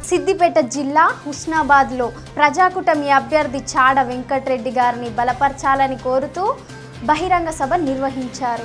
సిద్దిపేట జిల్లా హుస్నాబాద్లో ప్రజాకూటమి అభ్యర్థి చాడ వెంకట్రెడ్డి గారిని బలపరచాలని కోరుతూ బహిరంగ సభ నిర్వహించారు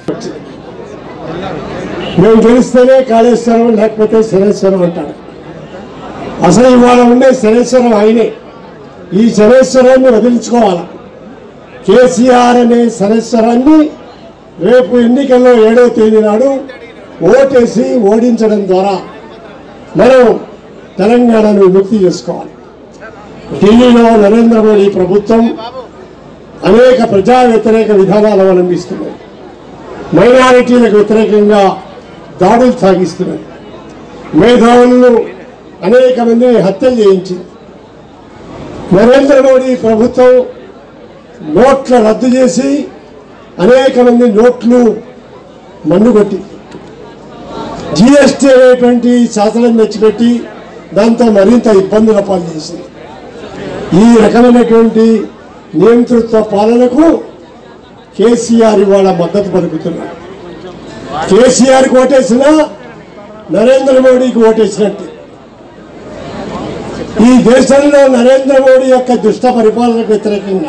మేము గెలిస్తేనే కాళేశ్వరం లేకపోతే శనేశ్వరం అంటాడు అసలు ఇవాళ ఉండే శనేశ్వరం ఆయనే ఈ శనేశ్వరాన్ని వదిలించుకోవాలి కేసీఆర్ అనే శనేశ్వరాన్ని రేపు ఎన్నికల్లో ఏడవ తేదీ నాడు ఓటేసి ఓడించడం ద్వారా మనం తెలంగాణను విముక్తి చేసుకోవాలి ఢిల్లీలో నరేంద్ర మోడీ ప్రభుత్వం అనేక ప్రజా వ్యతిరేక విధానాలు అవలంబిస్తున్నది మైనారిటీలకు వ్యతిరేకంగా దాడులు సాగిస్తున్నారు మేధావులను అనేక మందిని హత్యలు చేయించింది నరేంద్ర మోడీ ప్రభుత్వం నోట్ల రద్దు చేసి అనేక మంది నోట్లు మన్నుకొట్టి జిఎస్టీ అనేటువంటి శాసనం తెచ్చిపెట్టి దాంతో మరింత ఇబ్బందుల పాలు చేసింది ఈ రకమైనటువంటి నియంతృత్వ పాలనకు కేసీఆర్ ఇవాళ మద్దతు పలుకుతున్నారు కేసీఆర్కి ఓటేసినా నరేంద్ర మోడీకి ఓటేసినట్టు ఈ దేశంలో నరేంద్ర మోడీ యొక్క దుష్ట పరిపాలనకు వ్యతిరేకంగా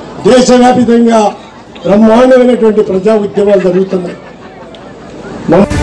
దేశవ్యాపితంగా బ్రహ్మాండమైనటువంటి ప్రజా ఉద్యమాలు జరుగుతున్నాయి మన